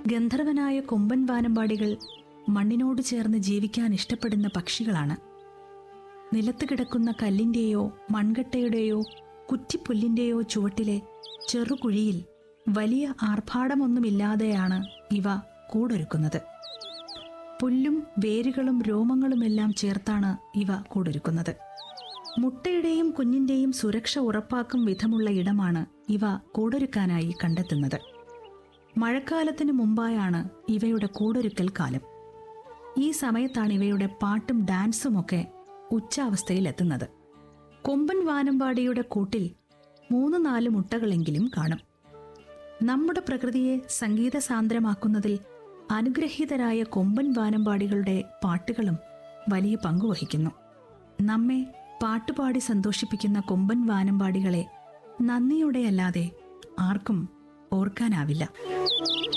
ഗന്ധർവനായ കൊമ്പൻ വാനമ്പാടികൾ മണ്ണിനോട് ചേർന്ന് ജീവിക്കാൻ ഇഷ്ടപ്പെടുന്ന പക്ഷികളാണ് നിലത്ത് കിടക്കുന്ന കല്ലിന്റെയോ മൺകട്ടയുടെയോ കുറ്റിപ്പുല്ലിന്റെയോ ചുവട്ടിലെ ചെറുകുഴിയിൽ വലിയ ആർഭാടമൊന്നുമില്ലാതെയാണ് ഇവ കൂടൊരുക്കുന്നത് പുല്ലും വേരുകളും രോമങ്ങളുമെല്ലാം ചേർത്താണ് ഇവ കൂടൊരുക്കുന്നത് മുട്ടയുടെയും കുഞ്ഞിന്റെയും സുരക്ഷ ഉറപ്പാക്കും വിധമുള്ള ഇടമാണ് ഇവ കൂടൊരുക്കാനായി കണ്ടെത്തുന്നത് മഴക്കാലത്തിന് മുമ്പായാണ് ഇവയുടെ കൂടൊരുക്കൽ കാലം ഈ സമയത്താണ് ഇവയുടെ പാട്ടും ഡാൻസും ഒക്കെ ഉച്ചാവസ്ഥയിലെത്തുന്നത് കൊമ്പൻ വാനമ്പാടിയുടെ കൂട്ടിൽ മൂന്ന് നാല് മുട്ടകളെങ്കിലും കാണും നമ്മുടെ പ്രകൃതിയെ സംഗീതസാന്ദ്രമാക്കുന്നതിൽ അനുഗ്രഹീതരായ കൊമ്പൻ വാനമ്പാടികളുടെ പാട്ടുകളും വലിയ പങ്കുവഹിക്കുന്നു നമ്മെ പാട്ടുപാടി സന്തോഷിപ്പിക്കുന്ന കൊമ്പൻ വാനമ്പാടികളെ നന്ദിയോടെയല്ലാതെ ആർക്കും ഓർക്കാനാവില്ല